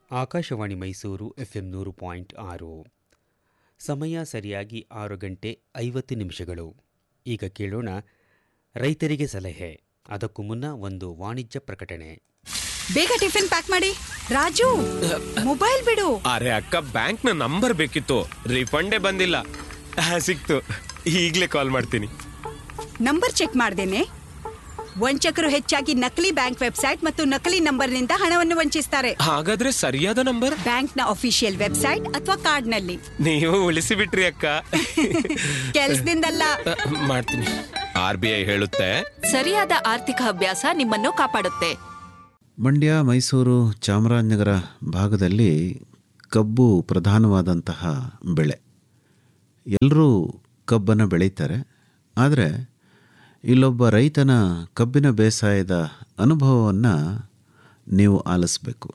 Akashvani Mysuru FM ನೂರು point ಆರು ಸಮಯ ಸರಿಯಾಗಿ ಆರು ಗಂಟೆ ಐವತ್ತು ನಿಮಿಷಗಳು ಈಗ ಕೇಳೋಣ ರೈತರಿಗೆ ಸಲಹೆ ಅದಕ್ಕೂ ಮುನ್ನ ಒಂದು ವಾಣಿಜ್ಯ ಪ್ರಕಟಣೆ ಬೇಗ ಟಿಫಿನ್ ಪ್ಯಾಕ್ ಮಾಡಿ ರಾಜು ಮೊಬೈಲ್ ಬಿಡು ಅರೆ ಅಕ್ಕ ಬ್ಯಾಂಕ್ ನ ನಂಬರ್ ಬೇಕಿತ್ತು ರಿಫಂಡೇ ಬಂದಿಲ್ಲ ಆ, ಸಿಕ್ತು ಈಗ್ಲೇ ಕಾಲ್ ಮಾಡ್ತೀನಿ ನಂಬರ್ ಚೆಕ್ ಮಾಡ್ದೇನೆ ವಂಚಕರು ಹೆಚ್ಚಾಗಿ ನಕಲಿ ಬ್ಯಾಂಕ್ ವೆಬ್ಸೈಟ್ ಮತ್ತು ನಕಲಿ ನಂಬರ್ನಿಂದ ಹಣವನ್ನು ವಂಚಿಸ್ತಾರೆ ಹಾಗಾದ್ರೆ ಸರಿಯಾದ ನಂಬರ್ ಬ್ಯಾಂಕ್ನ ಅಫಿಷಿಯಲ್ ವೆಬ್ಸೈಟ್ ಅಥವಾ ಕಾರ್ಡ್ನಲ್ಲಿ ನೀವು ಉಳಿಸಿ ಬಿಟ್ರಿ ಅಕ್ಕ ಕೆಲ್ಸದಿಂದಲ್ಲ ಆ, ಮಾಡ್ತೀನಿ ಆರ್ ಬಿ ಐ ಹೇಳುತ್ತೆ ಸರಿಯಾದ ಆರ್ಥಿಕ ಅಭ್ಯಾಸ ನಿಮ್ಮನ್ನು ಕಾಪಾಡುತ್ತೆ ಮಂಡ್ಯ ಮೈಸೂರು ಚಾಮರಾಜನಗರ ಭಾಗದಲ್ಲಿ ಕಬ್ಬು ಪ್ರಧಾನವಾದಂತಹ ಬೆಳೆ ಎಲ್ಲರೂ ಕಬ್ಬನ್ನು ಬೆಳೀತಾರೆ ಆದರೆ ಇಲ್ಲೊಬ್ಬ ರೈತನ ಕಬ್ಬಿನ ಬೇಸಾಯದ ಅನುಭವವನ್ನು ನೀವು ಆಲಿಸಬೇಕು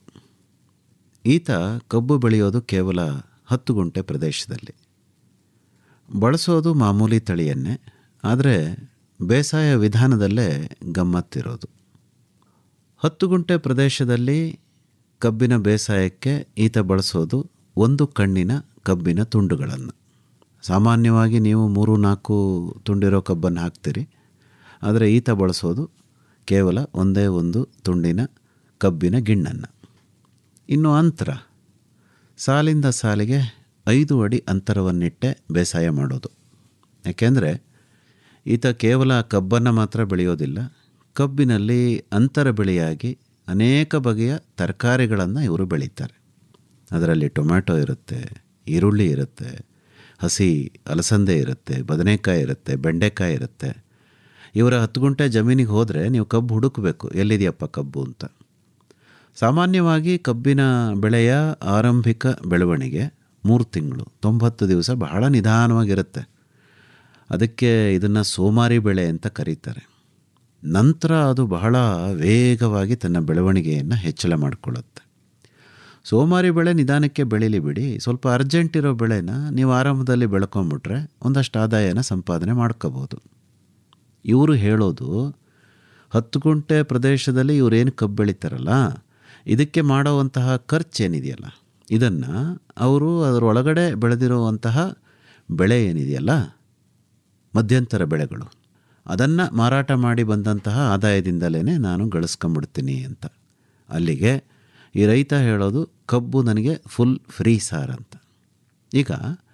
ಈತ ಕಬ್ಬು ಬೆಳೆಯೋದು ಕೇವಲ ಹತ್ತು ಗುಂಟೆ ಪ್ರದೇಶದಲ್ಲಿ ಬಳಸೋದು ಮಾಮೂಲಿ ತಳಿಯನ್ನೇ ಆದರೆ ಬೇಸಾಯ ವಿಧಾನದಲ್ಲೇ ಗಮ್ಮತ್ತಿರೋದು ಹತ್ತು ಗುಂಟೆ ಪ್ರದೇಶದಲ್ಲಿ ಕಬ್ಬಿನ ಬೇಸಾಯಕ್ಕೆ ಈತ ಬಳಸೋದು ಒಂದು ಕಣ್ಣಿನ ಕಬ್ಬಿನ ತುಂಡುಗಳನ್ನು ಸಾಮಾನ್ಯವಾಗಿ ನೀವು ಮೂರು ನಾಲ್ಕು ತುಂಡಿರೋ ಕಬ್ಬನ್ನು ಹಾಕ್ತೀರಿ ಆದರೆ ಈತ ಬಳಸೋದು ಕೇವಲ ಒಂದೇ ಒಂದು ತುಂಡಿನ ಕಬ್ಬಿನ ಗಿಣ್ಣನ್ನು ಇನ್ನು ಅಂತರ ಸಾಲಿಂದ ಸಾಲಿಗೆ ಐದು ಅಡಿ ಅಂತರವನ್ನಿಟ್ಟೆ ಬೇಸಾಯ ಮಾಡೋದು ಯಾಕೆಂದರೆ ಈತ ಕೇವಲ ಕಬ್ಬನ್ನು ಮಾತ್ರ ಬೆಳೆಯೋದಿಲ್ಲ ಕಬ್ಬಿನಲ್ಲಿ ಅಂತರ ಬೆಳೆಯಾಗಿ ಅನೇಕ ಬಗೆಯ ತರಕಾರಿಗಳನ್ನು ಇವರು ಬೆಳೀತಾರೆ ಅದರಲ್ಲಿ ಟೊಮ್ಯಾಟೊ ಇರುತ್ತೆ ಈರುಳ್ಳಿ ಇರುತ್ತೆ ಹಸಿ ಅಲಸಂದೆ ಇರುತ್ತೆ ಬದನೆಕಾಯಿ ಇರುತ್ತೆ ಬೆಂಡೆಕಾಯಿ ಇರುತ್ತೆ ಇವರ ಹತ್ತು ಗುಂಟೆ ಜಮೀನಿಗೆ ಹೋದರೆ ನೀವು ಕಬ್ಬು ಹುಡುಕಬೇಕು ಎಲ್ಲಿದೆಯಪ್ಪ ಕಬ್ಬು ಅಂತ ಸಾಮಾನ್ಯವಾಗಿ ಕಬ್ಬಿನ ಬೆಳೆಯ ಆರಂಭಿಕ ಬೆಳವಣಿಗೆ ಮೂರು ತಿಂಗಳು ತೊಂಬತ್ತು ದಿವಸ ಬಹಳ ನಿಧಾನವಾಗಿರುತ್ತೆ ಅದಕ್ಕೆ ಇದನ್ನು ಸೋಮಾರಿ ಬೆಳೆ ಅಂತ ಕರೀತಾರೆ ನಂತರ ಅದು ಬಹಳ ವೇಗವಾಗಿ ತನ್ನ ಬೆಳವಣಿಗೆಯನ್ನು ಹೆಚ್ಚಳ ಮಾಡಿಕೊಳ್ಳುತ್ತೆ ಸೋಮಾರಿ ಬೆಳೆ ನಿಧಾನಕ್ಕೆ ಬೆಳೀಲಿ ಬಿಡಿ ಸ್ವಲ್ಪ ಅರ್ಜೆಂಟ್ ಇರೋ ಬೆಳೆನ ನೀವು ಆರಂಭದಲ್ಲಿ ಬೆಳ್ಕೊಂಬಿಟ್ರೆ ಒಂದಷ್ಟು ಆದಾಯನ ಸಂಪಾದನೆ ಮಾಡ್ಕೋಬೋದು ಇವರು ಹೇಳೋದು ಹತ್ತು ಗುಂಟೆ ಪ್ರದೇಶದಲ್ಲಿ ಇವರೇನು ಕಬ್ಬು ಬೆಳೀತಾರಲ್ಲ ಇದಕ್ಕೆ ಮಾಡುವಂತಹ ಖರ್ಚೇನಿದೆಯಲ್ಲ ಇದನ್ನು ಅವರು ಅದರೊಳಗಡೆ ಬೆಳೆದಿರುವಂತಹ ಬೆಳೆ ಏನಿದೆಯಲ್ಲ ಮಧ್ಯಂತರ ಬೆಳೆಗಳು ಅದನ್ನು ಮಾರಾಟ ಮಾಡಿ ಬಂದಂತಹ ಆದಾಯದಿಂದಲೇ ನಾನು ಗಳಿಸ್ಕೊಂಬಿಡ್ತೀನಿ ಅಂತ ಅಲ್ಲಿಗೆ ಈ ರೈತ ಹೇಳೋದು ಕಬ್ಬು ನನಗೆ ಫುಲ್ ಫ್ರೀ ಸಾರ್ ಅಂತ ಈಗ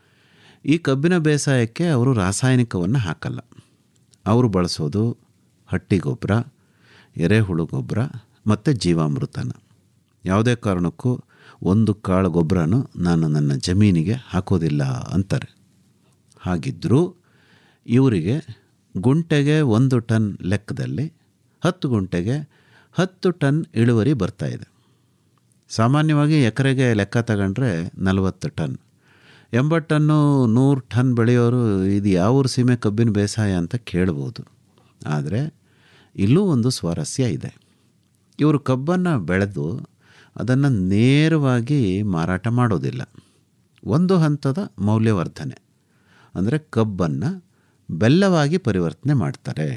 ಈ ಕಬ್ಬಿನ ಬೇಸಾಯಕ್ಕೆ ಅವರು ರಾಸಾಯನಿಕವನ್ನು ಹಾಕಲ್ಲ ಅವರು ಬಳಸೋದು ಹಟ್ಟಿ ಗೊಬ್ಬರ ಎರೆಹುಳು ಗೊಬ್ಬರ ಮತ್ತು ಜೀವಾಮೃತನ ಯಾವುದೇ ಕಾರಣಕ್ಕೂ ಒಂದು ಕಾಳು ಗೊಬ್ಬರನೂ ನಾನು ನನ್ನ ಜಮೀನಿಗೆ ಹಾಕೋದಿಲ್ಲ ಅಂತಾರೆ ಹಾಗಿದ್ದರೂ ಇವರಿಗೆ ಗುಂಟೆಗೆ ಒಂದು ಟನ್ ಲೆಕ್ಕದಲ್ಲಿ ಹತ್ತು ಗುಂಟೆಗೆ ಹತ್ತು ಟನ್ ಇಳುವರಿ ಬರ್ತಾ ಇದೆ ಸಾಮಾನ್ಯವಾಗಿ ಎಕರೆಗೆ ಲೆಕ್ಕ ತಗೊಂಡ್ರೆ ನಲವತ್ತು ಟನ್ ಎಂಬತ್ತು ಟನ್ನು ನೂರು ಟನ್ ಬೆಳೆಯೋರು ಇದು ಯಾವ ಊರು ಸೀಮೆ ಕಬ್ಬಿನ ಬೇಸಾಯ ಅಂತ ಕೇಳ್ಬೋದು ಆದರೆ ಇಲ್ಲೂ ಒಂದು ಸ್ವಾರಸ್ಯ ಇದೆ ಇವರು ಕಬ್ಬನ್ನು ಬೆಳೆದು ಅದನ್ನು ನೇರವಾಗಿ ಮಾರಾಟ ಮಾಡೋದಿಲ್ಲ ಒಂದು ಹಂತದ ಮೌಲ್ಯವರ್ಧನೆ ಅಂದರೆ ಕಬ್ಬನ್ನು ಬೆಲ್ಲವಾಗಿ ಪರಿವರ್ತನೆ ಮಾಡ್ತಾರೆ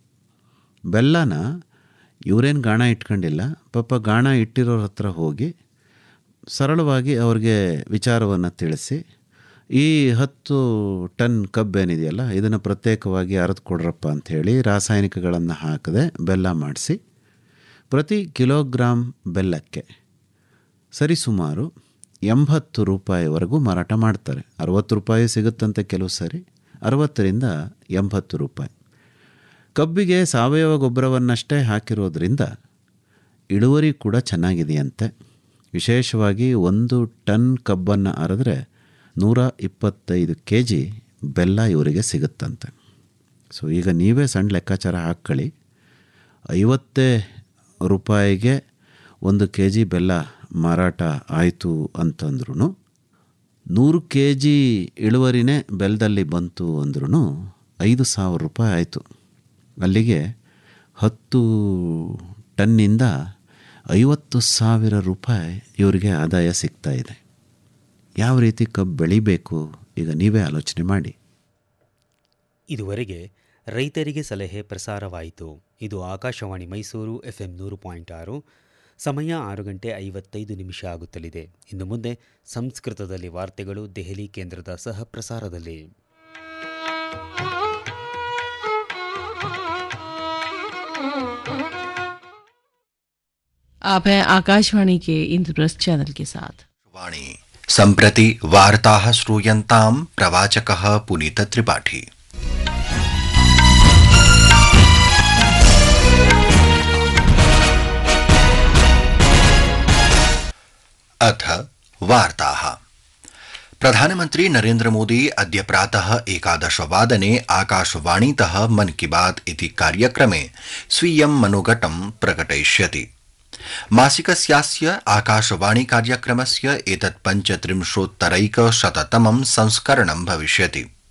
ಬೆಲ್ಲನ ಇವರೇನು ಗಾಣ ಇಟ್ಕೊಂಡಿಲ್ಲ ಪಾಪ ಗಾಣ ಇಟ್ಟಿರೋರ ಹತ್ರ ಹೋಗಿ ಸರಳವಾಗಿ ಅವ್ರಿಗೆ ವಿಚಾರವನ್ನು ತಿಳಿಸಿ ಈ ಹತ್ತು ಟನ್ ಕಬ್ಬೇನಿದೆಯಲ್ಲ ಇದನ್ನು ಪ್ರತ್ಯೇಕವಾಗಿ ಅರೆದು ಕೊಡ್ರಪ್ಪ ಅಂಥೇಳಿ ರಾಸಾಯನಿಕಗಳನ್ನು ಹಾಕದೆ ಬೆಲ್ಲ ಮಾಡಿಸಿ ಪ್ರತಿ ಕಿಲೋಗ್ರಾಮ್ ಬೆಲ್ಲಕ್ಕೆ ಸರಿಸುಮಾರು ಎಂಬತ್ತು ರೂಪಾಯಿವರೆಗೂ ಮಾರಾಟ ಮಾಡ್ತಾರೆ ಅರವತ್ತು ರೂಪಾಯಿ ಸಿಗುತ್ತಂತೆ ಕೆಲವು ಸರಿ ಅರವತ್ತರಿಂದ ಎಂಬತ್ತು ರೂಪಾಯಿ ಕಬ್ಬಿಗೆ ಸಾವಯವ ಗೊಬ್ಬರವನ್ನಷ್ಟೇ ಹಾಕಿರೋದ್ರಿಂದ ಇಳುವರಿ ಕೂಡ ಚೆನ್ನಾಗಿದೆಯಂತೆ ವಿಶೇಷವಾಗಿ ಒಂದು ಟನ್ ಕಬ್ಬನ್ನು ಅರೆದ್ರೆ ನೂರ ಇಪ್ಪತ್ತೈದು ಕೆ ಜಿ ಬೆಲ್ಲ ಇವರಿಗೆ ಸಿಗುತ್ತಂತೆ ಸೊ ಈಗ ನೀವೇ ಸಣ್ಣ ಲೆಕ್ಕಾಚಾರ ಹಾಕ್ಕೊಳ್ಳಿ ಐವತ್ತೇ ರೂಪಾಯಿಗೆ ಒಂದು ಕೆ ಜಿ ಬೆಲ್ಲ ಮಾರಾಟ ಆಯಿತು ಅಂತಂದ್ರೂ ನೂರು ಕೆ ಜಿ ಇಳುವರಿನೇ ಬೆಲ್ಲದಲ್ಲಿ ಬಂತು ಅಂದ್ರೂ ಐದು ಸಾವಿರ ರೂಪಾಯಿ ಆಯಿತು ಅಲ್ಲಿಗೆ ಹತ್ತು ಟನ್ನಿಂದ ಐವತ್ತು ಸಾವಿರ ರೂಪಾಯಿ ಇವರಿಗೆ ಆದಾಯ ಸಿಗ್ತಾ ಇದೆ ಯಾವ ರೀತಿ ಕಬ್ಬು ಬೆಳಿಬೇಕು ಈಗ ನೀವೇ ಆಲೋಚನೆ ಮಾಡಿ ಇದುವರೆಗೆ ರೈತರಿಗೆ ಸಲಹೆ ಪ್ರಸಾರವಾಯಿತು ಇದು ಆಕಾಶವಾಣಿ ಮೈಸೂರು ಎಫ್ಎಂ ನೂರು ಪಾಯಿಂಟ್ ಆರು ಸಮಯ ಆರು ಗಂಟೆ ಐವತ್ತೈದು ನಿಮಿಷ ಆಗುತ್ತಲಿದೆ ಇನ್ನು ಮುಂದೆ ಸಂಸ್ಕೃತದಲ್ಲಿ ವಾರ್ತೆಗಳು ದೆಹಲಿ ಕೇಂದ್ರದ ಸಹ ಪ್ರಸಾರದಲ್ಲಿ आप हैं आकाशवाणी के इंद्रप्रस्थ चैनल के साथ वाणी सम्प्रति वार्ताः श्रूयन्तां प्रवाचकः पुनीतत्रिपाठी अथ वार्ताः प्रधानमन्त्री नरेन्द्रमोदी अद्य प्रातः एकादशवादने आकाशवाणीतः मन की बात इति कार्यक्रमे स्वीयं मनोगतं प्रकटयिष्यति मासिकस्यास्य आकाशवाणी कार्यक्रमस्य एतत् पञ्चत्रिंशोत्तरैकशततमं संस्करणं भविष्यति